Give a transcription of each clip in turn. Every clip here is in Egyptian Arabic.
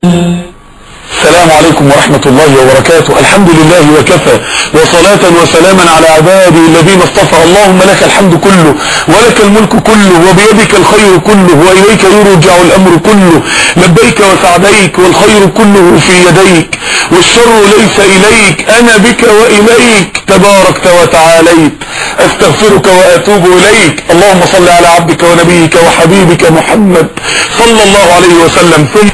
السلام عليكم ورحمة الله وبركاته الحمد لله وكفى وصلاة وسلاما على عباده الذين اصطفى اللهم لك الحمد كله ولك الملك كله وبيدك الخير كله وإليك يرجع الأمر كله لبيك وسعديك والخير كله في يديك والشر ليس إليك أنا بك وإليك تباركت وتعاليت أستغفرك وأتوب إليك اللهم صل على عبدك ونبيك وحبيبك محمد صلى الله عليه وسلم ثم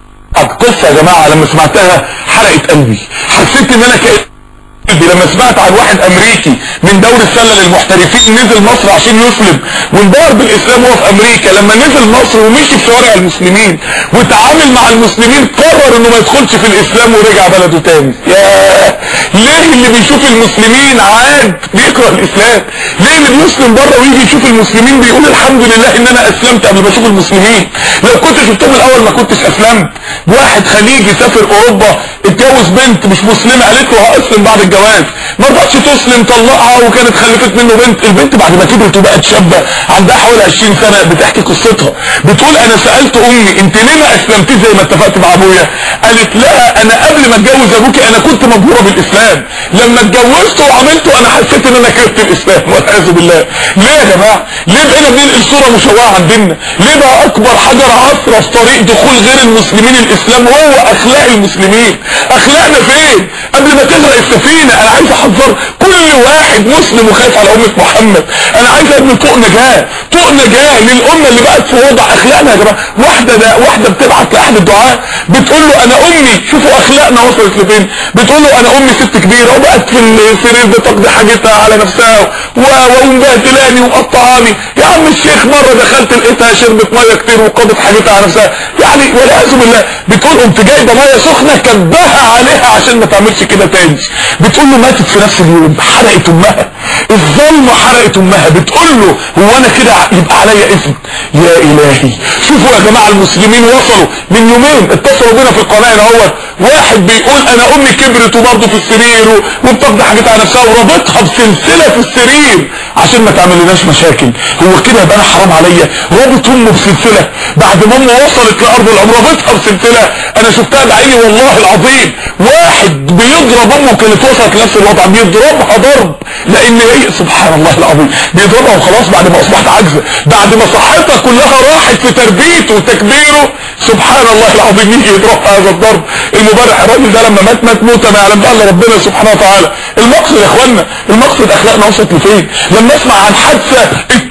القصة يا جماعة لما سمعتها حرقت قلبي حسيت ان انا كأن قلبي لما سمعت عن واحد امريكي من دور السلة للمحترفين نزل مصر عشان يسلم وانبهر بالاسلام وهو في امريكا لما نزل مصر ومشي في شوارع المسلمين وتعامل مع المسلمين قرر انه ما يدخلش في الاسلام ورجع بلده تاني ياه ليه اللي بيشوف المسلمين عاد بيكره الاسلام ليه اللي بيسلم بره ويجي يشوف المسلمين بيقول الحمد لله ان انا اسلمت قبل ما اشوف المسلمين لو كنت شفتهم الاول ما كنتش اسلمت واحد خليجي سافر اوروبا اتجوز بنت مش مسلمه قالت له هاسلم بعد الجواز ما رضتش تسلم طلقها وكانت خلفت منه بنت البنت بعد ما كبرت وبقت شابه عندها حوالي 20 سنه بتحكي قصتها بتقول انا سالت امي انت ليه ما اسلمتيش زي ما اتفقت مع ابويا قالت لها انا قبل ما اتجوز ابوكي انا كنت مبهوره بالاسلام لما اتجوزته وعملته انا حسيت ان انا كرهت الاسلام والعياذ بالله ليه يا جماعه ليه بقينا بننقل صوره مشوهه عن ديننا ليه بقى اكبر حجر عثره في طريق دخول غير المسلمين الاسلام هو اخلاق المسلمين اخلاقنا فين قبل ما تغرق السفينه انا عايز احذر كل واحد مسلم وخايف على امه محمد انا عايز ابني طوق نجاه طوق نجاه للامه اللي بقت في وضع اخلاقنا يا جماعه واحده ده واحده بتبعت لاحد الدعاء بتقول له انا امي شوفوا اخلاقنا وصلت لفين بتقول له انا امي ست كبيره وبقت في السرير بتقضي حاجتها على نفسها ومبهدلاني ومقطعاني يا عم الشيخ مره دخلت لقيتها شربت ميه كتير وقضت حاجتها على نفسها يعني والعياذ بالله بتقول قمت جايبه ميه سخنه كبها عليها عشان ما تعملش كده تاني بتقول له ماتت في نفس اليوم حرقت امها الظلمه حرقت امها بتقول له هو انا كده يبقى عليا اثم يا الهي شوفوا يا جماعه المسلمين وصلوا من يومين اتصلوا بينا في القناه اهوت واحد بيقول انا امي كبرت وبرضه في السرير وبتقضي حاجتها على نفسها ورابطها بسلسله في السرير عشان ما تعملناش مشاكل هو كده يبقى انا حرام عليا رابط امه بسلسله بعد ما امه وصلت لارض العمر رابطها بسلسله انا شفتها بعيني والله العظيم واحد بيضرب امه كانت وصلت لنفس الوضع بيضربها ضرب لان هي سبحان الله العظيم بيضربها وخلاص بعد ما اصبحت عاجزه بعد ما صحتها كلها راحت في تربيته وتكبيره سبحان الله العظيم يجي يضربها هذا الضرب المبرح الراجل ده لما مات مات موته ما يعلم بقى الا ربنا سبحانه وتعالى المقصد يا اخوانا المقصد اخلاقنا وصلت لفين لما اسمع عن حادثه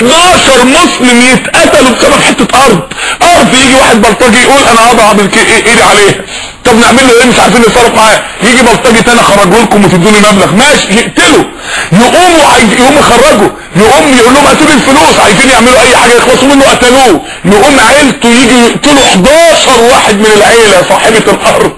12 مسلم يتقتلوا بسبب حته ارض ارض يجي واحد بلطجي يقول انا هضع ايدي عليها طب نعمل له ايه مش عارفين نتصرف معاه يجي بلطجي تاني خرجوا لكم وتدوني مبلغ ماشي يقتلوا يقوموا عايز يقوم يخرجوا يقوم يقول لهم هاتوا لي الفلوس عايزين يعملوا اي حاجه يخلصوا منه قتلوه يقوم عيلته يجي يقتلوا 11 واحد من العيله صاحبه الارض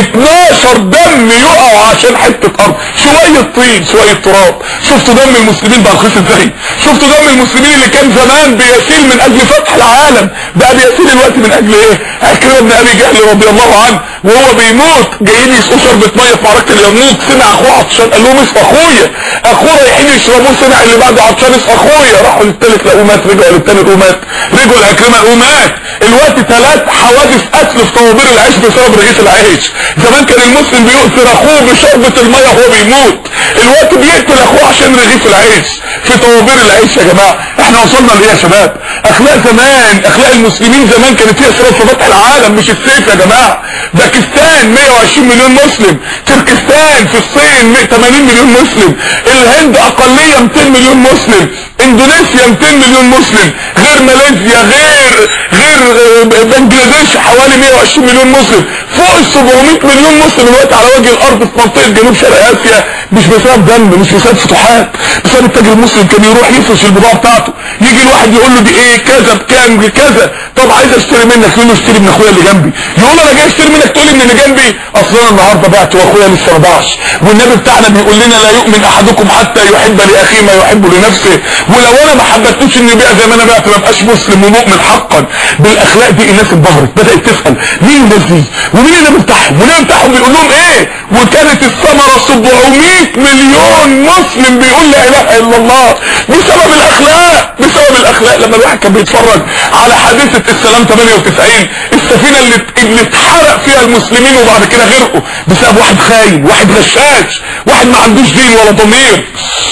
12 دم يقعوا عشان حته ارض شويه طين شويه تراب شفتوا دم المسلمين بقى رخيص ازاي شفتوا دم المسلمين اللي كان زمان بيسيل من اجل فتح العالم بقى بيسيل الوقت من اجل ايه عكرمه بن ابي جهل رضي الله عنه وهو بيموت جايين يسقوا شربة ميه في معركة اليرموك سمع اخوه عطشان قال لهم اسقى اخويا اخوه رايحين يشربوه سمع اللي بعد عطشان اسقى اخويا راحوا للتالت لقوه مات رجعوا للتاني لقوه مات رجعوا لعكرمه لقوه مات الوقت ثلاث حوادث قتل في طوابير العيش بسبب رغيف العيش زمان كان المسلم بيؤثر اخوه بشربة الميه وهو بيموت الوقت بيقتل اخوه عشان رغيف العيش في طوابير العيش يا جماعه احنا وصلنا لايه يا شباب اخلاق زمان اخلاق المسلمين زمان كانت هي سبب في فتح العالم مش السيف يا جماعه باكستان 120 مليون مسلم تركستان في الصين 80 مليون مسلم الهند اقليه 200 مليون مسلم اندونيسيا 200 مليون مسلم غير ماليزيا غير غير بنجلاديش حوالي 120 مليون مسلم فوق ال 700 مليون مسلم دلوقتي على وجه الارض في منطقه جنوب شرق اسيا مش بسبب دم مش بسبب فتوحات بسبب التاجر المسلم كان يروح يفرش البضاعه بتاعته يجي الواحد يقول له دي ايه كذا بكام كذا طب عايز اشتري منك يقول له اشتري من اخويا اللي جنبي يقول انا جاي اشتري منك تقول لي من اللي جنبي اصل انا النهارده بعت واخويا لسه ما باعش والنبي بتاعنا بيقول لنا لا يؤمن احدكم حتى يحب لاخيه ما يحب لنفسه ولو انا ما حبتوش اني بيع زي ما انا بعت ما ابقاش مسلم ومؤمن حقا بالاخلاق دي الناس انبهرت بدات تسال مين الناس دي ومين النبي بتاعهم والنبي بتاعهم بيقول لهم ايه وكانت الثمره 700 مليون مسلم بيقول لا اله الا الله بسبب الاخلاق بسبب الاخلاق لما الواحد كان بيتفرج على حادثة السلام 98 السفينة اللي اللي اتحرق فيها المسلمين وبعد كده غرقوا بسبب واحد خاين واحد غشاش واحد ما عندوش دين ولا ضمير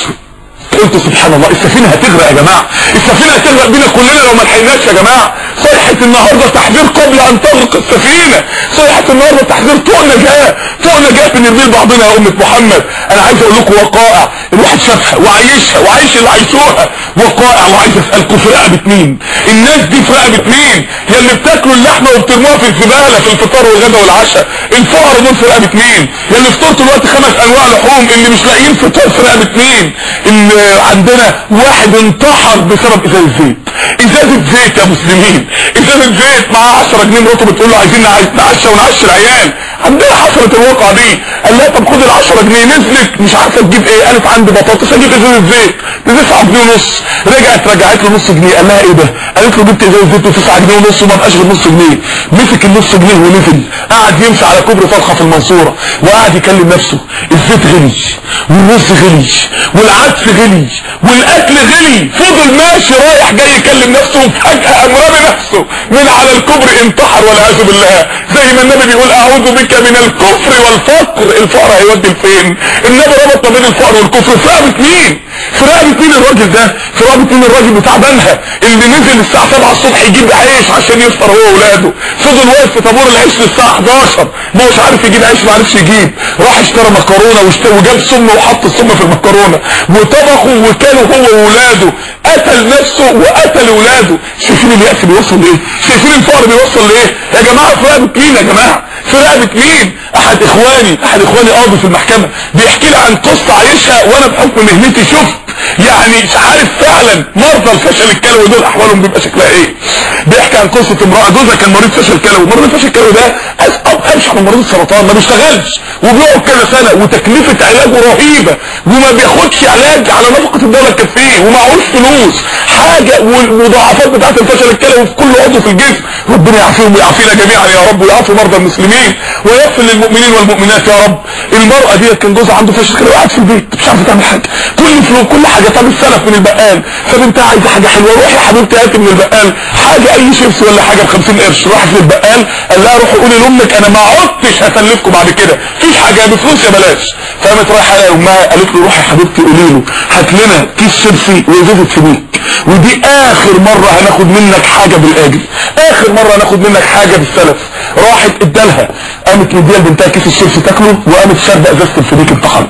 قلت سبحان الله السفينة هتغرق يا جماعة السفينة هتغرق بينا كلنا لو ما لحقناش يا جماعة صيحة النهاردة تحذير قبل ان تغرق السفينة صيحة النهاردة تحذير طوق نجاة طوق نجاة بنرمي لبعضنا يا أمة محمد انا عايز اقول لكم وقائع الواحد شافها وعايشها وعايش اللي عايشوها وقائع وعايز اسألكم في رقبة مين الناس دي في رقبة مين يا اللي بتاكلوا اللحمة وبترموها في الزبالة في الفطار والغدا والعشاء الفقراء دول في رقبة مين يا اللي فطرتوا دلوقتي خمس انواع لحوم اللي مش لاقيين فطار في رقبة مين اللي عندنا واحد انتحر بسبب ازازة زيت ازازة زيت يا مسلمين ازازة زيت معاه 10 جنيه مراته بتقول له عايزين نعشى ونعشي العيال عندنا حصلت الواقعة دي قال لها طب خد ال 10 جنيه نزلت مش عارفه تجيب ايه قالت عندي بطاطس اجيب ازازة زيت ب 9 جنيه ونص رجعت رجعت له نص جنيه قال لها ايه ده قالت له جبت ازازة زيت ب 9 جنيه ونص وما بقاش غير نص جنيه مسك النص جنيه ونزل قعد يمشي على كوبري طلخه في المنصورة وقعد يكلم نفسه الزيت غلي والرز غلي والعدس غلي والاكل غلي فضل ماشي رايح جاي يكلم نفسه وفجأة قام رامي نفسه من على الكوبري انتحر والعياذ بالله زي ما النبي بيقول اعوذ بك من الكفر والفقر الفقر هيودي لفين النبي ربط ما بين الفقر والكفر في رقبة مين في رقبة مين الراجل ده في رقبة مين الراجل بتاع بنها اللي نزل الساعة 7 الصبح يجيب عيش عشان يفطر هو واولاده فضل واقف في طابور العيش للساعة 11 ما هوش عارف يجيب عيش ما عرفش يجيب راح اشترى مكرونة وجاب سم وحط السم في المكرونة وطبخوا وكلوا هو واولاده قتل نفسه وقتل اولاده شايفين اليأس بيوصل لايه شايفين الفقر بيوصل لايه يا جماعة في رقبة مين يا جماعة في رقبة مين احد اخواني احد اخواني قاضي في المحكمة بيحكي لي عن قصة عايشها وانا بحكم مهنتي شفت يعني مش عارف فعلا مرضى الفشل الكلوي دول احوالهم بيبقى شكلها ايه بيحكي عن قصة امرأة جوزها كان مريض فشل كلوي مريض الفشل الكلوي ده ابشع من مريض السرطان ما بيشتغلش وبيقعد كذا سنة وتكلفة علاجه رهيبة وما بياخدش علاج على نفقة الدولة تكفيه ومعهوش فلوس حاجة والمضاعفات بتاعت الفشل الكلوي في كل عضو في الجسم ربنا يعافيهم ويعافينا جميعا يا رب ويعافي مرضى المسلمين ويغفر للمؤمنين والمؤمنات يا رب المرأة دي كان جوزها عنده فشل كلوي قاعد في البيت مش عارفه تعمل حاجة كل فلوس كل حاجة طب السلف من البقال طب انت عايزه حاجة حلوة روحي يا حبيبتي هاتي من البقال حاجة اي شيبس ولا حاجة ب 50 قرش راحت للبقال قال لها روحي قولي لامك انا ما عدتش هسلفكم بعد كده مفيش حاجة بفلوس يا بلاش فقامت رايحه لها امها قالت له روحي يا حبيبتي قولي له هات لنا كيس شيبسي وازازه سميك ودي اخر مرة هناخد منك حاجة بالاجل اخر مرة هناخد منك حاجة بالسلف راحت ادالها قامت مديها لبنتها كيس الشيبسي تاكله وقامت شاربه ازازه السميك انتحرت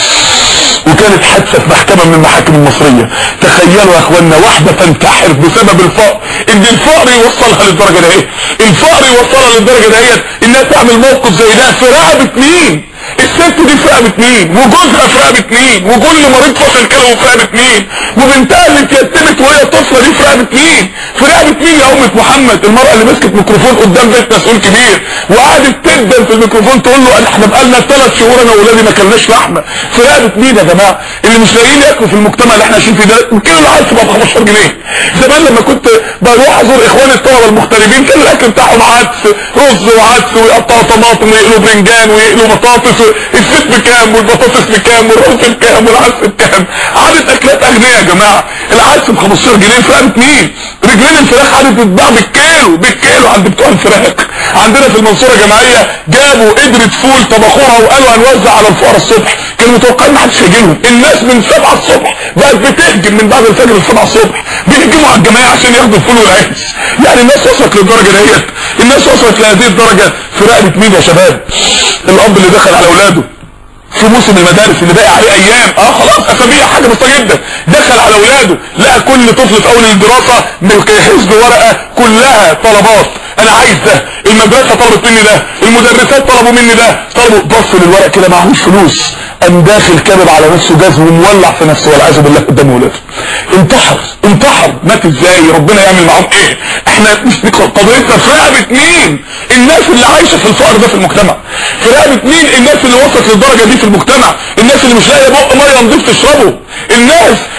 وكانت حادثة في محكمة من المحاكم المصرية تخيلوا يا اخوانا واحدة تنتحر بسبب الفقر ان الفقر يوصلها للدرجة دهيت الفقر يوصلها للدرجة دهيت انها تعمل موقف زي ده في رقبة مين الست دي في رقبة مين وجوزها في رقبة مين وكل مريض فصل كلوه في رقبة مين وبنتها اللي اتيتمت وهي طفلة دي في رقبة مين في رقبة مين يا أمة محمد المرأة اللي مسكت ميكروفون قدام بيت مسؤول كبير وقعدت تدن في الميكروفون تقول له احنا بقالنا ثلاث شهور انا واولادي ما كلناش لحمة في رقبة مين يا جماعة اللي مش لاقيين ياكلوا في المجتمع اللي احنا عايشين فيه ده الكيلو العدس بقى ب 15 جنيه زمان لما كنت بروح ازور اخواني الطلبه المغتربين كان الاكل بتاعهم عدس رز وعدس ويقطعوا طماطم ويقلوا برنجان ويقلوا بطاطس الزيت بكام والبطاطس بكام والرز بكام والعدس بكام عادة اكلات اغنياء يا جماعة العدس ب 15 جنيه في رقبة مين رجلين الفراخ عادة تتباع بالكيلو بالكيلو عند بتوع الفراخ عندنا في المنصورة جمعية جابوا قدرة فول طبخوها وقالوا هنوزع على الفقراء الصبح كانوا متوقعين محدش هيجيلهم الناس من 7 الصبح بقت بتهجم من بعد الفجر ل 7 الصبح بيهجموا على الجمعية عشان ياخدوا الفول والعيش يعني الناس وصلت للدرجة ديت الناس وصلت لهذه الدرجة في رقبة مين يا شباب الاب اللي دخل على اولاده في موسم المدارس اللي باقي عليه ايام اه خلاص اسابيع حاجه بسيطه جدا دخل على اولاده لقى كل طفل في اول الدراسه مجهز له ورقه كلها طلبات انا عايز ده المدرسه طلبت مني ده المدرسات طلبوا مني ده طلبوا بص للورق كده معهوش فلوس قام داخل كذب على نفسه جاز ومولع في نفسه والعياذ بالله قدام ولاده انتحر انتحر مات ازاي ربنا يعمل معاهم ايه احنا مش قضيتنا في رقبه مين الناس اللي عايشه في الفقر ده في المجتمع في رقبه مين الناس اللي وصلت للدرجه دي في المجتمع الناس اللي مش لاقيه بق ميه نضيف تشربه الناس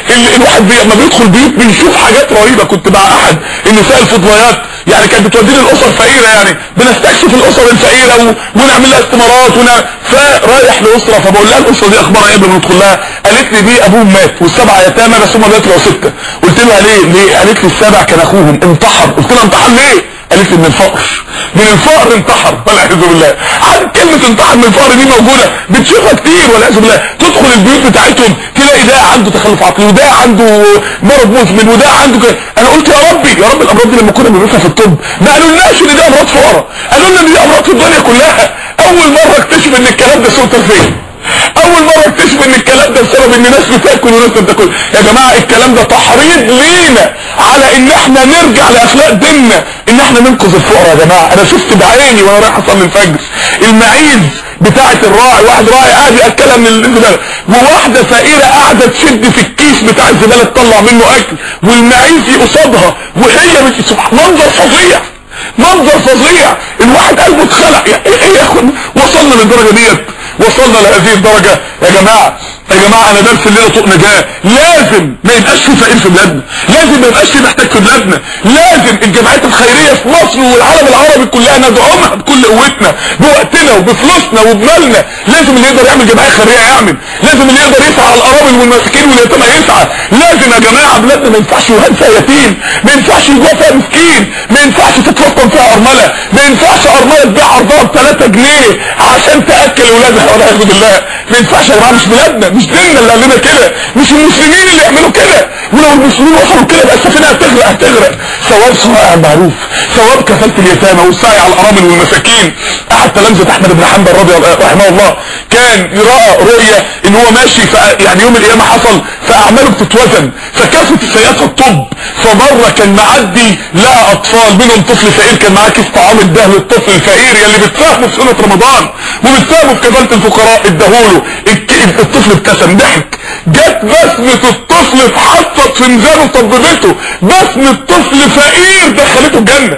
ال- الواحد بي... لما بيدخل بيوت بيشوف حاجات رهيبه كنت مع احد النساء الفضليات يعني كانت بتوديني الاسر فقيره يعني بنستكشف الاسر الفقيره و... ونعمل لها استمارات ون... فرايح لاسره فبقول لها الاسره دي اخبارها ايه قبل ما ندخل لها قالت لي دي ابوهم مات والسبعه يتامى بس هم دلوقتي بقوا سته قلت لها ليه ليه قالت لي السابع كان اخوهم انتحر قلت لها انتحر ليه قالت لي من الفقر من الفقر انتحر والعياذ بالله عن كلمة انتحر من الفقر دي موجودة بتشوفها كتير والعياذ بالله تدخل البيوت بتاعتهم تلاقي ده عنده تخلف عقلي وده عنده مرض مزمن وده عنده كده انا قلت يا ربي يا رب الامراض دي لما كنا بندرسها في الطب ما قالولناش ان دي امراض فقراء قالوا لنا ان دي امراض في الدنيا كلها اول مرة اكتشف ان الكلام ده سوء ترفيه اول مرة اكتشف ان الكلام ده بسبب ان ناس بتاكل وناس ما بتاكل يا جماعة الكلام ده تحريض لينا على ان احنا نرجع لاخلاق ديننا ان احنا ننقذ الفقراء يا جماعة انا شفت بعيني وانا رايح اصلي الفجر المعيز بتاعة الراعي واحد راعي قاعد ياكلها من الزبالة وواحدة فقيرة قاعدة تشد في الكيس بتاع الزبالة تطلع منه اكل والمعيز قصادها وهي مش سبحان منظر فظيع منظر فظيع الواحد قلبه اتخلق يا ايه يا اخوان وصلنا للدرجة ديت وصلنا لهذه الدرجة يا جماعة يا جماعة انا درس الليلة طوق نجاة لازم ما يبقاش في فقير في بلادنا لازم ما يبقاش في محتاج في بلادنا لازم الجمعيات الخيرية في مصر والعالم العربي كلها ندعمها بكل قوتنا بوقتنا وبفلوسنا وبمالنا لازم اللي يقدر يعمل جمعية خيرية يعمل لازم اللي يقدر يسعى على الارامل والمساكين واليتامى يسعى لازم يا جماعة بلادنا ما ينفعش يوهان فيها يتيم ما ينفعش يجوا فيها مسكين ما ينفعش تتفطن فيها ارملة ما ينفعش ارملة تبيع عرضها ب 3 جنيه عشان تاكل اولادها والعياذ بالله ما ينفعش يا جماعة مش بلادنا مش ديننا اللي قال لنا كده مش المسلمين اللي يعملوا كده ولو المسلمين وصلوا كده بقى السفينه هتغرق هتغرق ثواب صناعه المعروف ثواب كفاله اليتامى والسعي على الارامل والمساكين احد تلامذه احمد بن حنبل رضي الله رحمه الله كان راى رؤيه ان هو ماشي ف يعني يوم القيامه حصل فاعماله بتتوزن فكافه السيئات في الطب فمره كان معدي لقى اطفال منهم طفل فقير كان معاه كيس طعام اداه للطفل الفقير يلي بتفهمه في سنه رمضان وبتفهمه في كفاله الفقراء اداهوله الك- الطفل ابتسم ضحك جت بسمة الطفل اتحطت في ميزانه طببته بسمة طفل فقير دخلته الجنة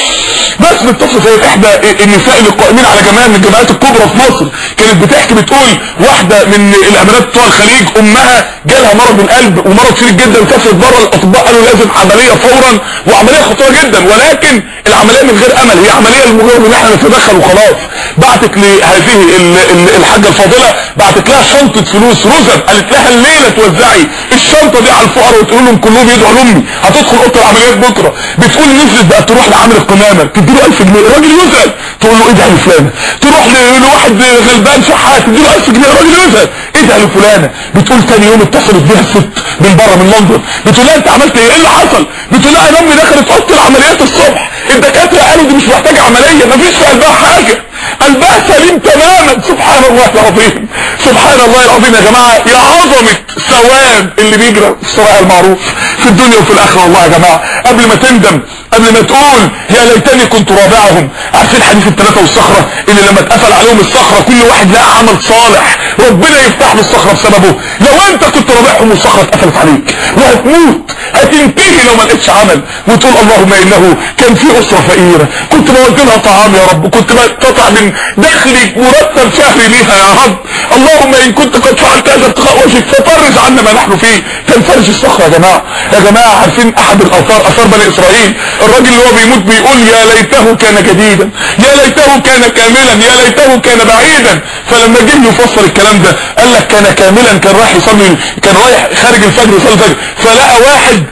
بسمة طفل فقير احدى النساء اللي قائمين على جماعة من الجماعات الكبرى في مصر كانت بتحكي بتقول واحدة من الامارات بتوع الخليج امها جالها مرض القلب ومرض شديد جدا وسافرت بره الاطباء قالوا لازم عملية فورا وعملية خطيرة جدا ولكن العملية من غير امل هي عملية لمجرد ان احنا نتدخل وخلاص بعتت لهذه ال- ال- الحاجة الفاضلة بعتت لها شنطة فلوس رزم قالت لها الليلة توزعي الشنطة دي على الفقراء وتقول لهم كلهم يدعوا لامي هتدخل اوضه العمليات بكرة بتقول نزلت بقى تروح لعامل القمامة تديله 1000 جنيه الراجل يزعل تقول له ادعي لفلانة تروح ل- لواحد غلبان شحات تديله 1000 جنيه الراجل يزعل ادعي لفلانة بتقول تاني يوم اتصلت بيها الست من بره من لندن بتقول لها انت عملت ايه ايه اللي حصل بتقول لها انا امي دخلت اوضه العمليات الصبح الدكاتره قالوا دي مش محتاجه عمليه مفيش في قلبها حاجه قلبها سليم تماما سبحان الله العظيم سبحان الله العظيم يا جماعه يا عظمه ثواب اللي بيجرى في الصراع المعروف في الدنيا وفي الاخره والله يا جماعه قبل ما تندم قبل ما تقول يا ليتني كنت رابعهم عارفين حديث الثلاثه والصخره اللي لما اتقفل عليهم الصخره كل واحد لقى عمل صالح ربنا يفتح له الصخره بسببه لو انت كنت رابعهم والصخره اتقفلت عليك وهتموت هتنتهي لو ما لقيتش عمل وتقول اللهم انه كان في اسره فقيره كنت بودي لها طعام يا رب كنت بقطع من دخلي مرتب شهري ليها يا رب اللهم ان كنت قد فعلت هذا ابتغاء وجهك ففرج عنا ما نحن فيه تنفرج الصخره يا جماعه يا جماعه عارفين احد الاثار اثار بني اسرائيل الراجل اللي هو بيموت بيقول يا ليته كان جديدا يا ليته كان كاملا يا ليته كان بعيدا فلما جه يفسر الكلام ده قال لك كان كاملا كان رايح يصلي كان رايح خارج الفجر يصلي الفجر فلقى واحد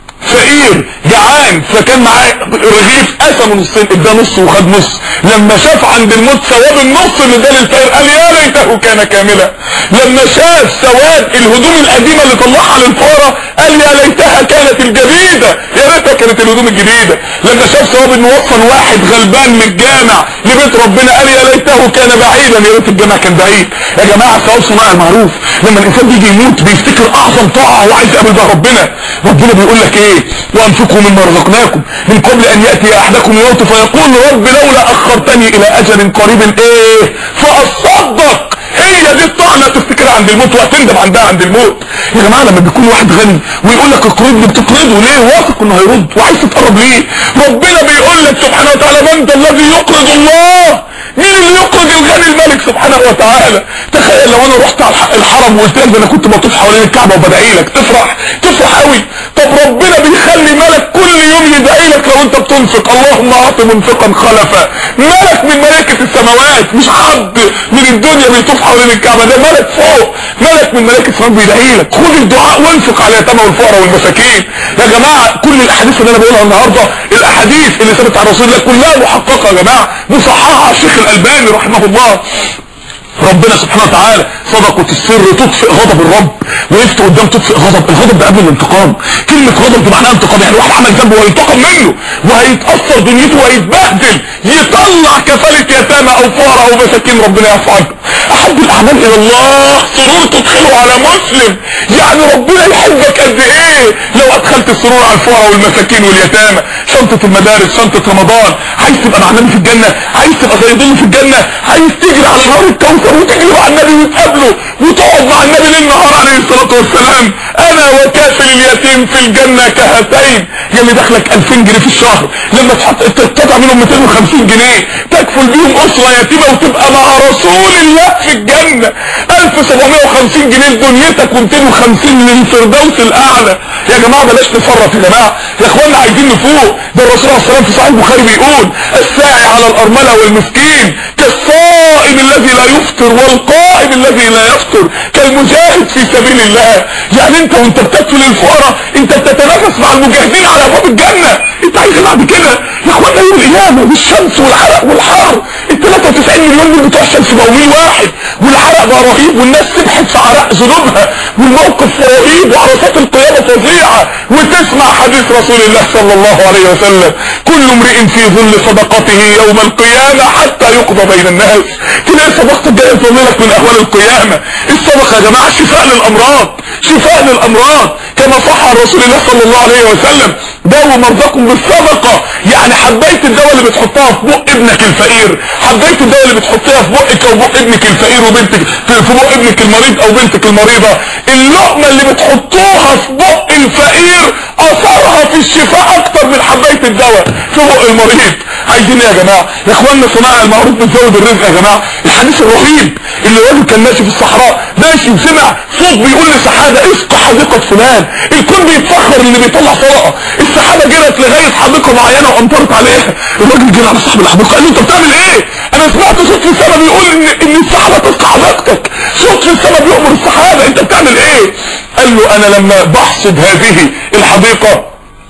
فقير جعان فكان معاه رغيف قسمه نصين اداه نص وخد نص لما شاف عند الموت ثواب النص اللي ده للفقير قال يا ليته كان كاملا لما شاف ثواب الهدوم القديمه اللي طلعها للفقراء قال يا ليتها كانت الجديده يا ريتها كانت الهدوم الجديده لما شاف ثواب انه وصل واحد غلبان من الجامع لبيت ربنا قال يا ليته كان بعيدا يا ريت الجامع كان بعيد يا جماعه ثواب صناع المعروف لما الانسان بيجي يموت بيفتكر اعظم طاعه هو عايز يقابل بها ربنا ربنا بيقول لك ايه وانفقوا مما رزقناكم من قبل ان ياتي احدكم الموت فيقول رب لولا اخرتني الى اجل قريب ايه فاصدق هي دي الطاعه اللي هتفتكرها عند الموت وهتندم عندها عند الموت يا جماعه لما بيكون واحد غني ويقول لك اقرضني بتقرضه ليه واثق انه هيرد وعايز تتقرب ليه ربنا بيقول لك سبحانه وتعالى من ذا الذي يقرض الله مين اللي يقرض الغني الملك سبحانه وتعالى تخيل لو انا رحت على الحرم وقلت لك ده انا كنت بطوف حوالين الكعبه وبدعي لك تفرح تفرح قوي طب ربنا بيخلي ملك كل يوم يدعي لك لو انت بتنفق اللهم اعط منفقا خلفا ملك من ملائكه السماوات مش حد من الدنيا بيطوف حوالين الكعبه ده ملك فوق ملك من ملائكه السماوات بيدعي لك خد الدعاء وانفق على اليتامى والفقراء والمساكين يا جماعه كل الاحاديث اللي انا بقولها النهارده الاحاديث اللي ثبتت عن رسول الله كلها محققه يا جماعه مصححه الشيخ الالباني رحمه الله ربنا سبحانه وتعالى صدقة السر تطفئ غضب الرب وقفت قدام تطفئ غضب الغضب ده قبل الانتقام كلمة غضب دي معناها انتقام يعني واحد عمل ذنب وهينتقم منه وهيتأثر دنيته وهيتبهدل يطلع كفالة يتامى او فقراء او مساكين ربنا يعفو عنه احب الاعمال الى الله سرور تدخله على مسلم يعني ربنا يحبك قد ايه لو ادخلت السرور على الفقراء والمساكين واليتامى شنطة المدارس شنطة رمضان عايز تبقى مع النبي في الجنة عايز تبقى زي ضل في الجنة عايز تجري على نهر الكوثر وتجري مع النبي وتقابله وتقعد مع النبي ليل نهار عليه الصلاة والسلام انا وكافل اليتيم في الجنة كهاتين يلي دخلك 2000 جنيه في الشهر لما تحط تقطع منهم 250 جنيه تكفل بيهم اسرة يتيمة وتبقى مع رسول الله في الجنة 1750 جنيه لدنيتك و250 للفردوس الاعلى يا جماعة بلاش نفرط يا جماعة يا اخوانا عايزين نفوق ده الرسول عليه الصلاة والسلام في صحيح البخاري بيقول الساعي على الارملة والمسكين كالصائم الذي لا يفطر والقائم الذي لا يفطر كالمجاهد في سبيل الله يعني انت وانت بتكفل الفقراء انت بتتنافس مع المجاهدين على ابواب الجنة انت عايز بعد كده يا اخوانا يوم القيامة والشمس والحرق والحر ال 93 مليون دول بتوع الشمس بقوا ميل واحد والحرق بقى رهيب والناس سبحت في عرق ذنوبها والموقف رهيب وعرصات القيامة فظيعة وتسمع حديث رسول الله صلى الله عليه وسلم كل امرئ في ظل صدقته يوم القيامة حتى يقضى بين الناس تلاقي صدقتك جايه تظللك من اهوال القيامة الصدقة يا جماعة شفاء للامراض شفاء للامراض كما صح عن رسول الله صلى الله عليه وسلم داووا مرضاكم بالصدقة يعني حبيت الدواء اللي بتحطها في بق ابنك الفقير حبيت الدواء اللي بتحطها في بقك او بق ابنك الفقير وبنتك في بق ابنك المريض او بنتك المريضة اللقمة اللي بتحطوها في بق الفقير اثرها في الشفاء اكتر من حباية الدواء في بق المريض عايزين ايه يا جماعة يا اخوانا صناع المعروف بتزود الرزق يا جماعة الحديث الرهيب اللي الراجل كان ماشي في الصحراء ماشي وسمع صوت بيقول لسحابة اسق حديقة فلان الكون بيتفخر اللي بيطلع صدقة السحابة جرت لغاية حديقة معينة وامطرت عليها الراجل جرى على صاحب الحديقة قال له انت بتعمل ايه انا سمعت صوت في السماء بيقول ان ان السحابة تسقى حديقتك صوت في السماء بيأمر السحابة انت بتعمل ايه قال له انا لما بحصد هذه الحديقة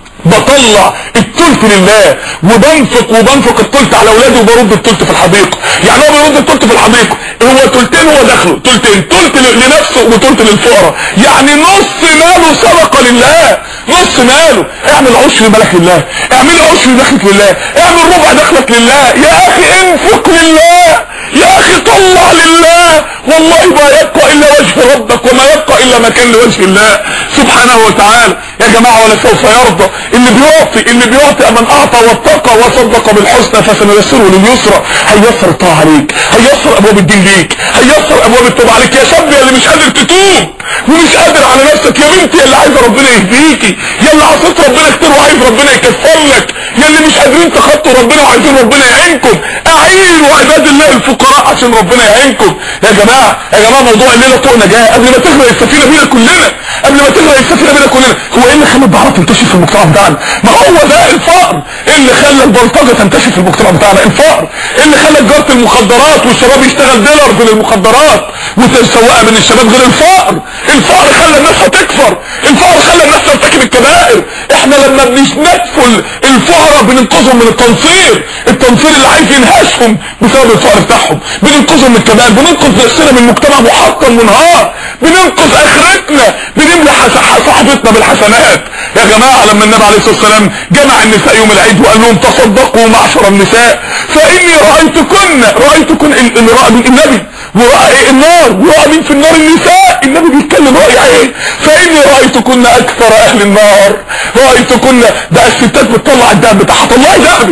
بطلع التلت لله وبنفق وبنفق التلت على اولادي وبرد التلت في الحديقة يعني هو بيرد التلت في الحديقة هو تلتين هو دخله تلتين تلت لنفسه وتلت للفقراء يعني نص ماله صدقة لله نص ماله اعمل عشر ملك لله اعمل عشر دخلك لله اعمل ربع دخلك لله يا اخي انفق لله يا اخي طلع لله والله ما يبقى الا وجه ربك وما يبقى الا مكان لوجه الله سبحانه وتعالى يا جماعة ولا سوف يرضى اللي بيعطي اللي بيعطي من اعطى واتقى وصدق بالحسنى فسنيسره لليسرى هيسر الطاعة عليك هيسر ابواب الدين ليك هيسر ابواب التوبة عليك يا شاب يا اللي مش قادر تتوب ومش قادر على نفسك يا بنتي يا اللي عايزه ربنا يهديكي يا اللي عصيت ربنا كتير وعايز ربنا يكفر لك يا اللي مش قادرين تخطوا ربنا وعايزين ربنا يعينكم اعينوا عباد الله الفقراء عشان ربنا يعينكم يا جماعه يا جماعه موضوع الليله طوق نجاه قبل ما تغرق السفينه بينا كلنا قبل ما تغرق السفينه بينا كلنا هو ايه اللي خلى الدعاره تنتشر في المجتمع بتاعنا ما هو ده الفقر ايه اللي خلى البلطجه تنتشر في المجتمع بتاعنا الفقر ايه اللي خلى تجاره المخدرات والشباب يشتغل ديلر من المخدرات وتسوقها من الشباب غير الفقر الفقر خلى الناس هتكفر الفقر خلى الناس ترتكب الكبائر احنا لما بنكفل الفقراء بننقذهم من التنصير التنصير اللي عايز ينهشهم بسبب الفقر بتاعهم بننقذهم من الكبائر بننقذ نفسنا من مجتمع محطم منهار بننقذ اخرتنا بنملى صحبتنا بالحسنات يا جماعة لما النبي عليه الصلاة والسلام جمع النساء يوم العيد وقال لهم تصدقوا معشر النساء فاني رأيتكن رأيتكن اللي رأى من النبي ورأى ايه النار ورأى مين في النار النساء النبي بيتكلم رأي ايه فاني رأيتكن اكثر اهل النار رأيتكن ده الستات بتطلع الدهب بتاعها طلعي دهبك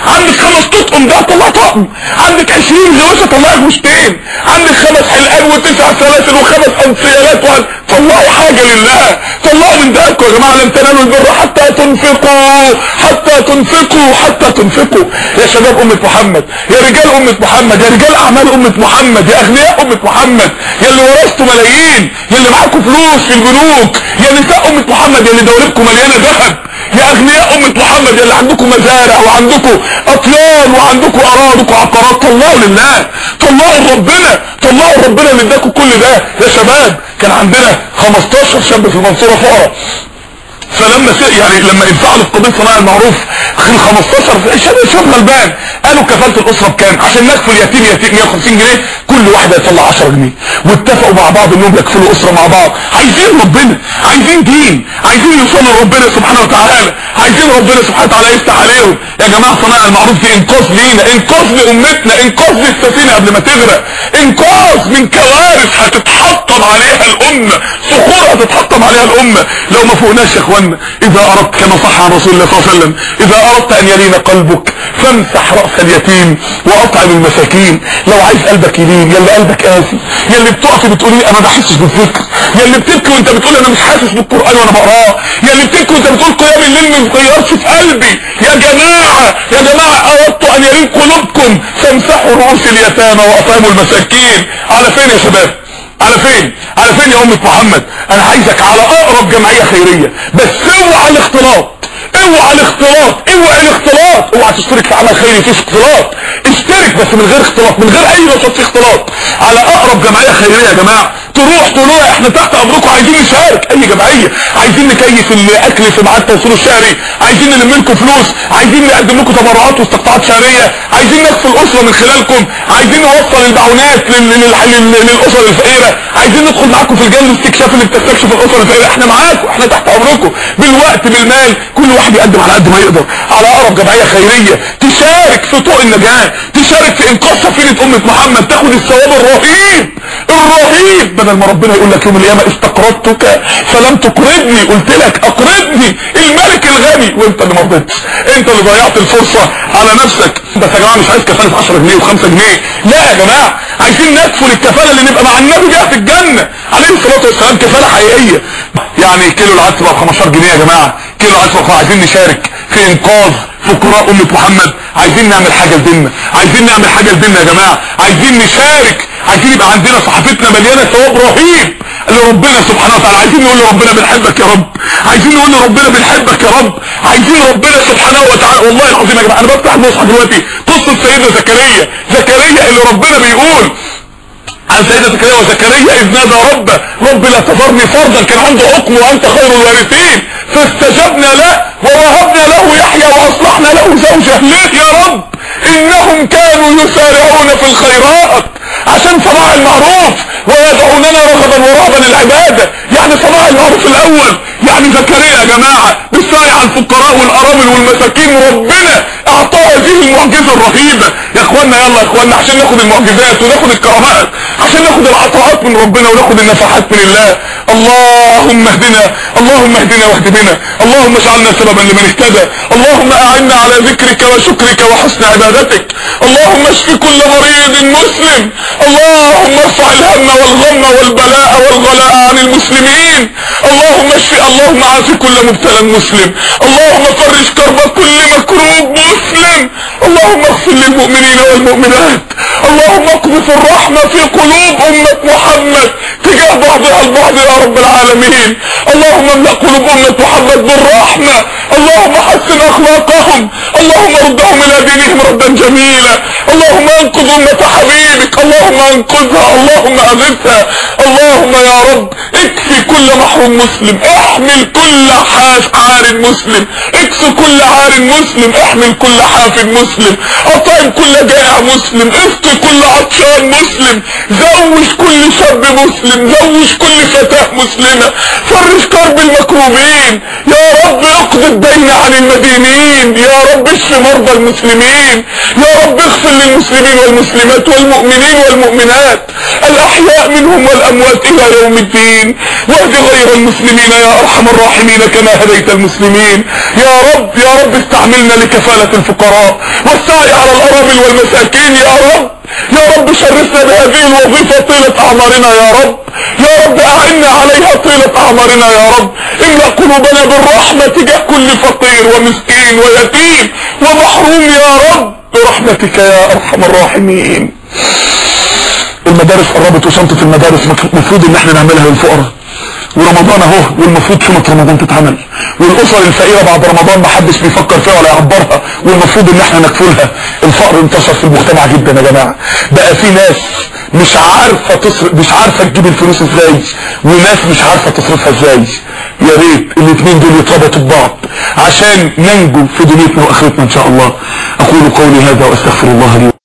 عندك خمس تطقم ده طلع طقم عندك 20 زواجه طلع غوشتين عندك خمس حلقان وتسع سلاسل وخمس انسيالات وعن طلعوا حاجه لله طلعوا من دقكم يا جماعه لن تنالوا البر حتى تنفقوا حتى تنفقوا حتى تنفقوا يا شباب امه محمد يا رجال امه محمد يا رجال اعمال امه محمد يا اغنياء امه محمد يا اللي ورثتوا ملايين يا اللي معاكم فلوس في البنوك يا نساء امه محمد يا اللي دولتكم مليانه ذهب يا اغنياء امه محمد يا اللي عندكم مزارع وعندكم اطيان وعندكم اراضي وعقارات طلعوا لله طلعوا لربنا طلعوا لربنا اللي اداكم كل ده يا شباب كان عندنا 15 شاب في المنصوره فقراء فلما س- يعني لما انفعلوا في قضيه صناعه المعروف ال 15 شاب شاب غلبان قالوا كفاله الاسره بكام عشان نكفل يتيم يتيم 150 جنيه كل واحد هيطلع 10 جنيه واتفقوا مع بعض انهم يكفلوا اسره مع بعض عايزين ربنا عايزين دين عايزين يوصلوا لربنا سبحانه وتعالى عايزين ربنا سبحانه وتعالى يفتح عليهم يا جماعه صناعه المعروف دي انقاذ لينا انقاذ لامتنا انقاذ للسفينه قبل ما تغرق انقاذ من كوارث هتتحطم عليها الامه صخور هتتحطم عليها الامه لو ما فوقناش يا اخوانا اذا اردت كما صح عن رسول الله صلى الله عليه وسلم اذا اردت ان يلين قلبك فامسح راس اليتيم واطعم المساكين لو عايز قلبك يلين يا اللي قلبك قاسي يا اللي بتقفي بتقولي انا ما بحسش بالذكر يا اللي بتبكي وانت بتقول انا مش حاسس بالقران وانا بقراه يا اللي بتبكي وانت بتقول قيام الليل ما بيغيرش في قلبي يا جماعه يا جماعه اردت ان يلين قلوبكم فامسحوا رؤوس اليتامى واطعموا المساكين على فين يا شباب على فين على فين يا امة محمد انا عايزك على اقرب جمعية خيرية بس اوعى الاختلاط اوعى الاختلاط اوعى الاختلاط اوعى تشترك في عمل خيري فيش اختلاط اشترك بس من غير اختلاط من غير اي نشاط فيه اختلاط على اقرب جمعية خيرية يا جماعة تروح تقول له احنا تحت امركم عايزين نشارك اي جمعية عايزين نكيف الاكل في ميعاد توصيله الشهري عايزين نلم لكم فلوس عايزين نقدم لكم تبرعات واستقطاعات شهريه عايزين نكفل الاسره من خلالكم عايزين نوصل المعونات لل- لل- لل- للاسر الفقيره عايزين ندخل معاكم في الجانب الاستكشاف اللي بتستكشف الاسر الفقيره احنا معاكم احنا تحت امركم بالوقت بالمال كل واحد يقدم على قد ما يقدر على اقرب جمعيه خيريه تشارك في طوق النجاه تشارك في انقاذ سفينه امه محمد تاخد الثواب الرهيب الرهيب بدل ما ربنا يقول لك يوم القيامه استقرضتك فلم تقرضني قلت لك اقرضني الملك الغني وانت اللي ما رضيتش انت اللي ضيعت الفرصه على نفسك بس يا جماعه مش عايز كفاله 10 جنيه و5 جنيه لا يا جماعه عايزين ندخل الكفاله اللي نبقى مع النبي بيها في الجنه عليه الصلاه والسلام كفاله حقيقيه يعني كيلو العدس بقى ب 15 جنيه يا جماعه كيلو العدس بقى عايزين نشارك في انقاذ فقراء امه محمد عايزين نعمل حاجه لديننا عايزين نعمل حاجه لديننا يا جماعه عايزين نشارك عايزين يبقى عندنا صحفتنا مليانه ثواب رهيب لربنا سبحانه وتعالى عايزين نقول لربنا بنحبك يا رب عايزين نقول لربنا بنحبك يا رب عايزين ربنا سبحانه وتعالى والله العظيم يا جماعه انا بفتح المصحف دلوقتي قصه سيدنا زكريا زكريا اللي ربنا بيقول عن سيدنا زكريا وزكريا اذ نادى ربه رب لا تذرني فردا كان عنده حكم وانت خير الوارثين فاستجبنا له ووهبنا له يحيى واصلحنا له زوجه ليه يا رب انهم كانوا يسارعون في الخيرات عشان صناع المعروف ويدعوننا رغبا ورهبا العباده يعني صناع المعروف الاول يعني زكريا يا جماعه بالسعي على الفقراء والارامل والمساكين ربنا اعطاه هذه المعجزه الرهيبه يا اخوانا يلا يا اخوانا عشان ناخد المعجزات وناخد الكرامات عشان ناخد العطاءات من ربنا وناخد النفحات من الله اللهم اهدنا اللهم اهدنا واهد بنا اللهم اجعلنا سببا لمن اهتدى اللهم اعنا على ذكرك وشكرك وحسن عبادتك اللهم اشف كل مريض مسلم اللهم ارفع الهم والغم والبلاء والغلاء عن المسلمين اللهم اشف اللهم عاف كل مبتلى مسلم اللهم فرج كرب كل مكروب مسلم اللهم اغفر للمؤمنين والمؤمنات اللهم اقذف الرحمة في قلوب امة محمد تجاه بعضها البعض يا رب العالمين اللهم املأ قلوب امة محمد بالرحمة اللهم حسن اخلاقهم اللهم ردهم الى دينهم ردا جميلا اللهم انقذ امة حبيبك اللهم انقذها اللهم اغثها اللهم يا رب اكفي كل محروم مسلم احمل كل حاف عار مسلم اكسو كل عار مسلم احمل كل حاف مسلم اطعم كل جائع مسلم اسقي كل عطشان مسلم زوج كل شاب مسلم زوج كل فتاة مسلمة فرج كرب المكروبين يا رب اقضي الدين عن المدينين يا رب اشف مرضى المسلمين يا رب اغفر للمسلمين والمسلمات والمؤمنين والمؤمنات الاحياء منهم والاموات الى يوم الدين واهد غير المسلمين يا ارحم الراحمين كما هديت المسلمين يا رب يا رب استعملنا لكفالة الفقراء والسعي على الارامل والمساكين يا رب يا رب شرفنا بهذه الوظيفة طيلة اعمارنا يا رب يا رب اعنا عليها طيلة اعمارنا يا رب املأ قلوبنا بالرحمة تجاه كل فقير ومسكين ويتيم ومحروم يا رب برحمتك يا ارحم الراحمين المدارس قربت وشنطة المدارس المفروض ان احنا نعملها للفقراء ورمضان اهو والمفروض شنط رمضان تتعمل والاسر الفقيره بعد رمضان ما حدش بيفكر فيها ولا يعبرها والمفروض ان احنا نكفلها الفقر انتشر في المجتمع جدا يا جماعه بقى في ناس مش عارفه تصرف مش عارفه تجيب الفلوس ازاي وناس مش عارفه تصرفها ازاي يا ريت الاثنين دول يتربطوا ببعض عشان ننجو في دنيتنا واخرتنا ان شاء الله اقول قولي هذا واستغفر الله لي